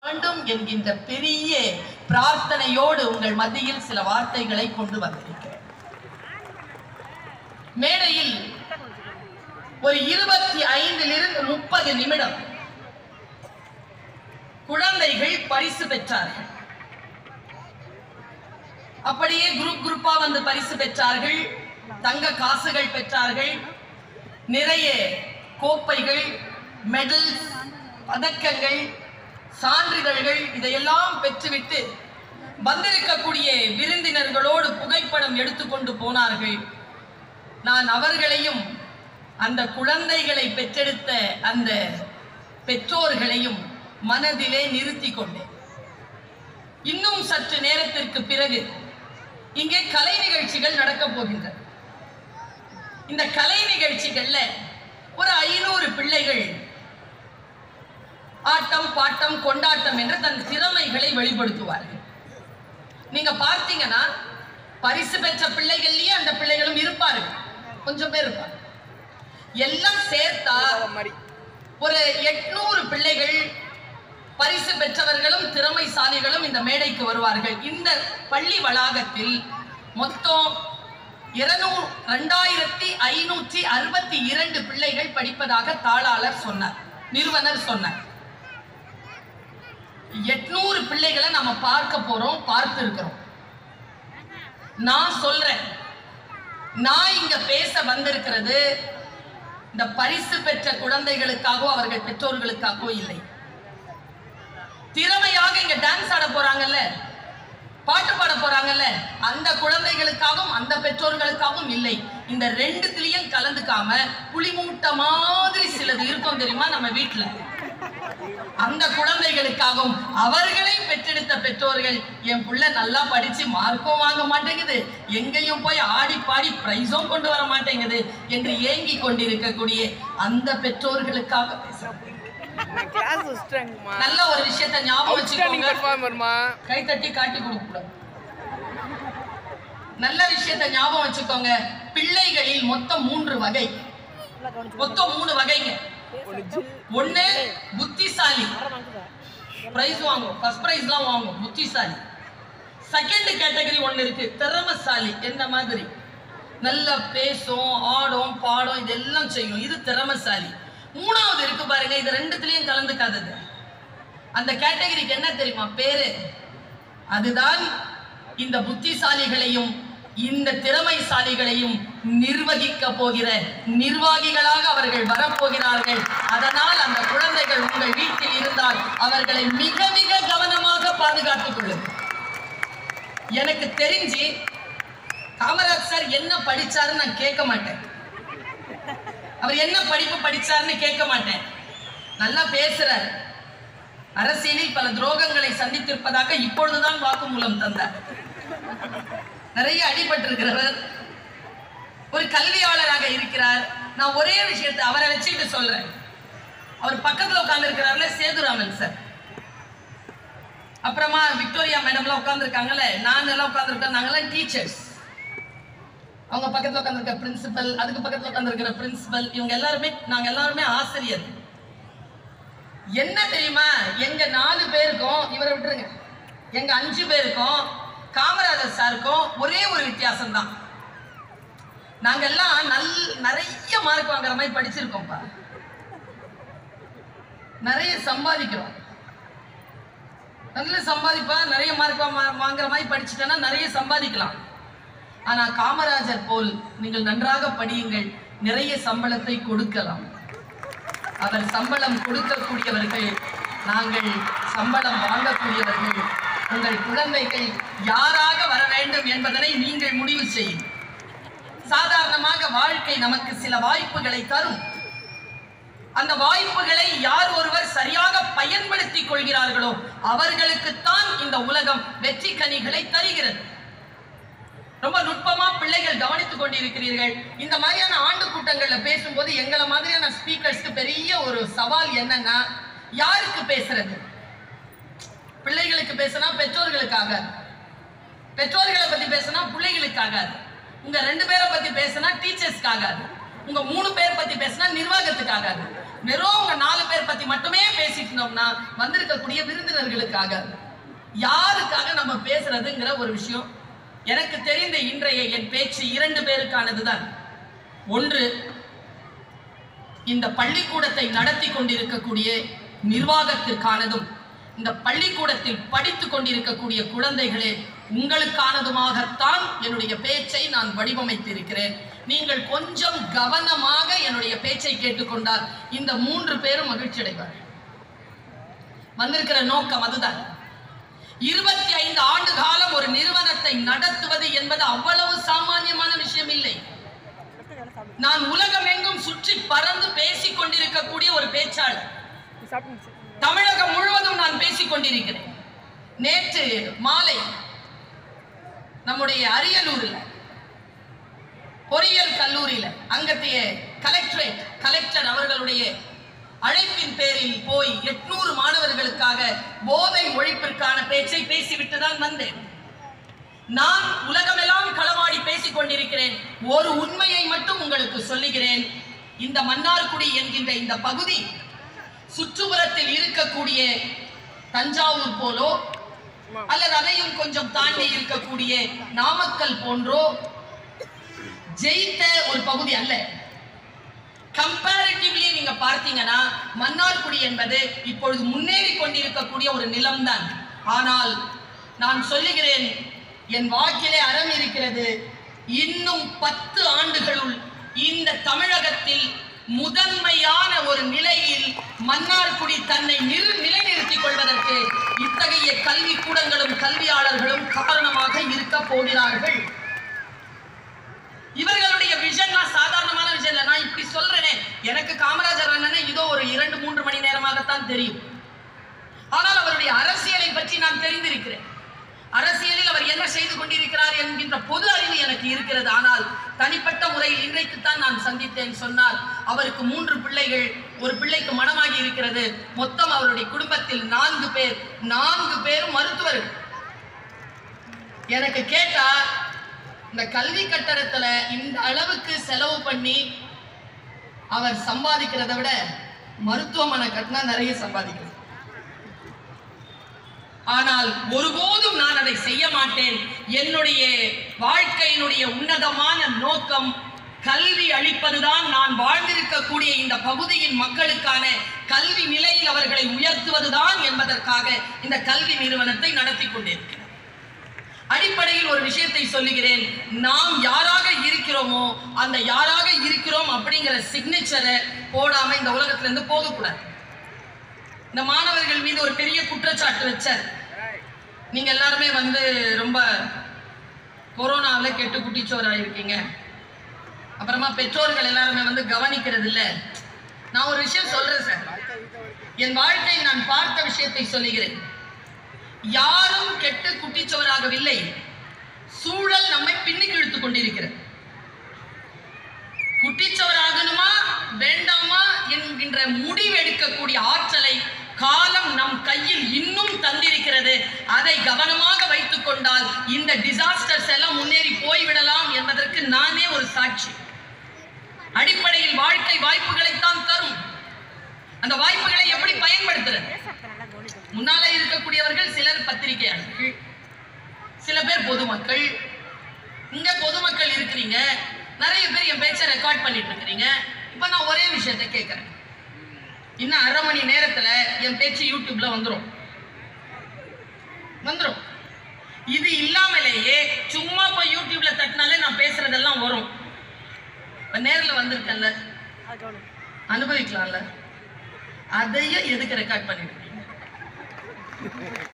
வேண்டும் என்கின்ற பெரிய பிரார்த்தனையோடு உங்கள் மத்தியில் சில வார்த்தைகளை கொண்டு வந்திருக்கிறேன் மேடையில் ஒரு இருபத்தி ஐந்திலிருந்து முப்பது நிமிடம் குழந்தைகள் பரிசு பெற்றார்கள் அப்படியே குரூப் குரூப்பா வந்து பரிசு பெற்றார்கள் தங்க காசுகள் பெற்றார்கள் நிறைய கோப்பைகள் மெடல்ஸ் பதக்கங்கள் சான்றிதழ்கள் இதையெல்லாம் பெற்றுவிட்டு வந்திருக்கக்கூடிய விருந்தினர்களோடு புகைப்படம் எடுத்துக்கொண்டு போனார்கள் நான் அவர்களையும் அந்த குழந்தைகளை பெற்றெடுத்த அந்த பெற்றோர்களையும் மனதிலே நிறுத்தி கொண்டேன் இன்னும் சற்று நேரத்திற்கு பிறகு இங்கே கலை நிகழ்ச்சிகள் நடக்கப் போகின்றன இந்த கலை நிகழ்ச்சிகள்ல ஒரு ஐநூறு பிள்ளைகள் ஆட்டம் பாட்டம் கொண்டாட்டம் என்று தன் திறமைகளை வெளிப்படுத்துவார்கள் நீங்க பார்த்தீங்கன்னா பரிசு பெற்ற பிள்ளைகள்லயே அந்த பிள்ளைகளும் இருப்பார்கள் கொஞ்சம் பேர் இருப்பாங்க எல்லாம் சேர்த்தா ஒரு எட்நூறு பிள்ளைகள் பரிசு பெற்றவர்களும் திறமைசாலிகளும் இந்த மேடைக்கு வருவார்கள் இந்த பள்ளி வளாகத்தில் மொத்தம் இருநூறு ரெண்டாயிரத்தி ஐநூற்றி அறுபத்தி இரண்டு பிள்ளைகள் படிப்பதாக தாளாளர் சொன்னார் நிறுவனர் சொன்னார் எட்நூறு பிள்ளைகளை நம்ம பார்க்க போறோம் பார்த்து இருக்கிறோம் நான் சொல்றேன் நான் இங்க பேச வந்திருக்கிறது இந்த பரிசு பெற்ற குழந்தைகளுக்காகவோ அவர்கள் பெற்றோர்களுக்காகவோ இல்லை திறமையாக இங்க டான்ஸ் ஆட போறாங்கல்ல பாட்டு பாட போறாங்கல்ல அந்த குழந்தைகளுக்காகவும் அந்த பெற்றோர்களுக்காகவும் இல்லை இந்த ரெண்டுத்திலையும் கலந்துக்காம புளிமூட்டை மாதிரி சிலது இருக்கும் தெரியுமா நம்ம வீட்டுல அந்த குழந்தைகளுக்காகவும் அவர்களை பெற்றெடுத்த பெற்றோர்கள் என் புள்ள நல்லா படிச்சு மார்க்கும் வாங்க மாட்டேங்குது எங்கேயும் போய் ஆடி பாடி பிரைஸும் கொண்டு வர மாட்டேங்குது என்று ஏங்கி கொண்டிருக்கக்கூடிய அந்த பெற்றோர்களுக்காக பேசுறேன் நான் கிளாஸ் வச்சிட்டேங்கம்மா நல்ல ஒரு விஷயத்தை ஞாபகம் அவுட்ஸ்டாண்டிங் வச்சுக்கோங்க பெர்ஃபார்மர்மா கை தட்டி காட்டி கொடுக்க கூடாது நல்ல விஷயத்தை ஞாபகம் வச்சுக்கோங்க பிள்ளைகளில் மொத்தம் மூன்று வகை மொத்தம் மூணு வகைங்க ஒண்ணு புத்திசாலி பிரைஸ் வாங்கும் ஃபர்ஸ்ட் பிரைஸ்லாம் வாங்கும் புத்திசாலி செகண்ட் கேட்டகரி ஒண்ணு இருக்கு திறமசாலி என்ன மாதிரி நல்லா பேசும் ஆடும் பாடும் இதெல்லாம் செய்யும் இது திறமசாலி மூணாவது இருக்கு பாருங்க இது ரெண்டுத்துலயும் கலந்துக்காதது அந்த கேட்டகரிக்கு என்ன தெரியுமா பேரு அதுதான் இந்த புத்திசாலிகளையும் இந்த திறமைசாலிகளையும் நிர்வகிக்க போகிற நிர்வாகிகளாக அவர்கள் வரப்போகிறார்கள் அதனால் அந்த குழந்தைகள் உங்கள் வீட்டில் இருந்தால் அவர்களை மிக மிக கவனமாக பாதுகாத்துக் கொள்ளுங்கள் எனக்கு தெரிஞ்சு காமராஜ் சார் என்ன படிச்சாருன்னு நான் கேட்க மாட்டேன் அவர் என்ன படிப்பு படிச்சாருன்னு கேட்க மாட்டேன் நல்லா பேசுறார் அரசியலில் பல துரோகங்களை சந்தித்திருப்பதாக இப்பொழுதுதான் வாக்குமூலம் தந்தார் நிறைய அடிபட்டிருக்கிறவர் ஒரு கல்வியாளராக இருக்கிறார் நான் ஒரே விஷயத்தை அவரை வச்சுக்கிட்டு சொல்றேன் அவர் பக்கத்துல உட்கார்ந்து இருக்கிறார்ல சேதுராமன் சார் அப்புறமா விக்டோரியா மேடம்லாம் உட்காந்துருக்காங்கல்ல நாங்க எல்லாம் உட்காந்துருக்கோம் நாங்கெல்லாம் டீச்சர்ஸ் அவங்க பக்கத்துல உட்காந்துருக்க பிரின்சிபல் அதுக்கு பக்கத்துல உட்காந்துருக்கிற பிரின்சிபல் இவங்க எல்லாருமே நாங்க எல்லாருமே ஆசிரியர் என்ன தெரியுமா எங்க நாலு பேருக்கும் இவரை விட்டுருங்க எங்க அஞ்சு பேருக்கும் காமராஜர் சாருக்கும் ஒரே ஒரு வித்தியாசம் தான் நாங்க எல்லாம் நல் நிறைய மார்க் வாங்குற மாதிரி படிச்சிருக்கோம்ப்பா நிறைய சம்பாதிக்கிறோம் நல்ல சம்பாதிப்பா நிறைய மார்க் வாங்குற மாதிரி படிச்சுட்டேன்னா நிறைய சம்பாதிக்கலாம் ஆனா காமராஜர் போல் நீங்கள் நன்றாக படியுங்கள் நிறைய சம்பளத்தை கொடுக்கலாம் அவர் சம்பளம் கொடுக்கக்கூடியவர்கள் நாங்கள் சம்பளம் வாங்கக்கூடியவர்கள் உங்கள் குழந்தைகள் யாராக வர வேண்டும் என்பதனை நீங்கள் முடிவு செய்யும் சாதாரணமாக வாழ்க்கை நமக்கு சில வாய்ப்புகளை தரும் அந்த வாய்ப்புகளை யார் ஒருவர் சரியாக பயன்படுத்திக் கொள்கிறார்களோ அவர்களுக்குத்தான் இந்த உலகம் வெற்றி கனிகளை தருகிறது ரொம்ப நுட்பமா பிள்ளைகள் கவனித்துக் கொண்டிருக்கிறீர்கள் இந்த மாதிரியான ஆண்டு கூட்டங்கள்ல பேசும்போது எங்களை மாதிரியான ஸ்பீக்கர்ஸ்க்கு பெரிய ஒரு சவால் என்னன்னா யாருக்கு பேசுறது பிள்ளைகளுக்கு பேசினா பெற்றோர்களுக்காக பெற்றோர்களை பத்தி பேசினா பிள்ளைகளுக்காக உங்க ரெண்டு பேரை பத்தி பேசினா டீச்சர்ஸ்க்காக உங்க மூணு பேர் பத்தி பேசினா நிர்வாகத்துக்காக வெறும் உங்க நாலு பேர் பத்தி மட்டுமே பேசிட்டு இருந்தோம்னா வந்திருக்கக்கூடிய விருந்தினர்களுக்காக யாருக்காக நம்ம பேசுறதுங்கிற ஒரு விஷயம் எனக்கு தெரிந்த இன்றைய என் பேச்சு இரண்டு பேருக்கானதுதான் ஒன்று இந்த பள்ளிக்கூடத்தை நடத்தி கொண்டிருக்கக்கூடிய நிர்வாகத்திற்கானதும் இந்த பள்ளிக்கூடத்தில் படித்துக் கொண்டிருக்கக்கூடிய குழந்தைகளே உங்களுக்கானதுமாகத்தான் என்னுடைய பேச்சை நான் வடிவமைத்திருக்கிறேன் நீங்கள் கொஞ்சம் கவனமாக என்னுடைய பேச்சை கேட்டுக்கொண்டால் இந்த மூன்று பேரும் மகிழ்ச்சி அடைவார்கள் வந்திருக்கிற நோக்கம் அதுதான் இருபத்தி ஐந்து ஆண்டு காலம் ஒரு நிறுவனத்தை நடத்துவது என்பது அவ்வளவு சாமானியமான விஷயம் இல்லை நான் உலகம் எங்கும் சுற்றி பறந்து பேசிக் கொண்டிருக்கக்கூடிய ஒரு பேச்சாளர் சாப்பிட்டு தமிழகம் முழுவதும் நான் பேசிக் கொண்டிருக்கிறேன் நேற்று மாலை நம்முடைய அரியலூரில் பொறியியல் கல்லூரியில அங்கத்தைய கலெக்டரேட் கலெக்டர் அவர்களுடைய அழைப்பின் பேரில் போய் எட்நூறு மாணவர்களுக்காக போதை ஒழிப்பிற்கான பேச்சை பேசிவிட்டு தான் வந்தேன் நான் உலகமெல்லாம் களவாடி பேசிக் கொண்டிருக்கிறேன் ஒரு உண்மையை மட்டும் உங்களுக்கு சொல்லுகிறேன் இந்த மன்னார்குடி என்கின்ற இந்த பகுதி சுற்றுப்புறத்தில் இருக்கக்கூடிய தஞ்சாவூர் போலோ அல்லது அதையும் கொஞ்சம் தாண்டி இருக்கக்கூடிய நாமக்கல் போன்றோ ஜெயித்த ஒரு பகுதி அல்ல கம்பேரிட்டிவ்லி நீங்க பார்த்தீங்கன்னா மன்னார்குடி என்பது இப்பொழுது முன்னேறி கொண்டிருக்கக்கூடிய ஒரு நிலம்தான் ஆனால் நான் சொல்லுகிறேன் என் வாக்கிலே அறம் இருக்கிறது இன்னும் பத்து ஆண்டுகளுள் இந்த தமிழகத்தில் முதன்மையான ஒரு நிலையில் மன்னார்குடி தன்னை நிறு நிலைநிறுத்திக் கொள்வதற்கு இத்தகைய கல்வி கூடங்களும் கல்வியாளர்களும் காரணமாக இருக்க போகிறார்கள் இவர்களுடைய விஷன் நான் சாதாரணமான விஷயம் இல்லை நான் இப்படி சொல்றேனே எனக்கு காமராஜர் அண்ணனை இதோ ஒரு இரண்டு மூன்று மணி நேரமாகத்தான் தெரியும் ஆனால் அவருடைய அரசியலை பற்றி நான் தெரிந்திருக்கிறேன் அரசியலில் அவர் என்ன செய்து கொண்டிருக்கிறார் என்கின்ற பொது அறிவு எனக்கு இருக்கிறது ஆனால் தனிப்பட்ட முறையில் இன்றைக்குத்தான் நான் சந்தித்தேன் சொன்னால் அவருக்கு மூன்று பிள்ளைகள் ஒரு பிள்ளைக்கு மனமாகி இருக்கிறது மொத்தம் அவருடைய குடும்பத்தில் நான்கு பேர் நான்கு பேரும் மருத்துவர்கள் எனக்கு கேட்டா இந்த கல்வி கட்டணத்துல இந்த அளவுக்கு செலவு பண்ணி அவர் சம்பாதிக்கிறதை விட மருத்துவமனை கட்டினா நிறைய சம்பாதிக்கிறார் ஆனால் ஒருபோதும் நான் அதை செய்ய மாட்டேன் என்னுடைய வாழ்க்கையினுடைய உன்னதமான நோக்கம் கல்வி அளிப்பதுதான் நான் வாழ்ந்திருக்கக்கூடிய இந்த பகுதியின் மக்களுக்கான கல்வி நிலையில் அவர்களை உயர்த்துவதுதான் என்பதற்காக இந்த கல்வி நிறுவனத்தை நடத்தி கொண்டிருக்கிறேன் அடிப்படையில் ஒரு விஷயத்தை சொல்லுகிறேன் நாம் யாராக இருக்கிறோமோ அந்த யாராக இருக்கிறோம் அப்படிங்கிற சிக்னேச்சரை போடாம இந்த உலகத்துல இருந்து போகக்கூடாது இந்த மாணவர்கள் மீது ஒரு பெரிய குற்றச்சாட்டு வச்சார் நீங்க எல்லாருமே வந்து ரொம்ப கொரோனாவுல கெட்டு குட்டிச்சோரா இருக்கீங்க அப்புறமா பெற்றோர்கள் எல்லாருமே வந்து கவனிக்கிறது இல்ல நான் ஒரு விஷயம் சொல்றேன் சார் என் வாழ்க்கையில் நான் பார்த்த விஷயத்தை சொல்லுகிறேன் யாரும் கெட்டு குட்டிச்சவராகவில்லை சூழல் நம்மை பின்னுக்கு இழுத்துக் கொண்டிருக்கிறது குட்டிச்சவராகணுமா வேண்டாமா என்கின்ற முடிவெடுக்கக்கூடிய ஆற்றலை காலம் நம் கையில் இன்னும் தந்திருக்கிறது அதை கவனமாக வைத்துக் கொண்டால் இந்த டிசாஸ்டர்ஸ் எல்லாம் முன்னேறி போய்விடலாம் என்பதற்கு நானே ஒரு சாட்சி அடிப்படையில் வாழ்க்கை வாய்ப்புகளைத்தான் தரும் அந்த வாய்ப்புகளை எப்படி பயன்படுத்துறது முன்னால இருக்கக்கூடியவர்கள் சிலர் பத்திரிகையாளர்கள் சில பேர் பொதுமக்கள் இங்க பொதுமக்கள் இருக்கிறீங்க நிறைய பேர் என் பேச்சை ரெக்கார்ட் பண்ணிட்டு இருக்கிறீங்க இப்ப நான் ஒரே விஷயத்தை கேட்கறேன் இன்னும் அரை மணி நேரத்துல என் பேச்சு யூடியூப்ல வந்துரும் வந்துரும் இது இல்லாமலேயே சும்மா போய் யூடியூப்ல தட்டினாலே நான் பேசுறதெல்லாம் வரும் இப்ப நேர்ல வந்திருக்கேன்ல அனுபவிக்கலாம்ல அதையும் எதுக்கு ரெக்கார்ட் பண்ணிட்டு இருக்கீங்க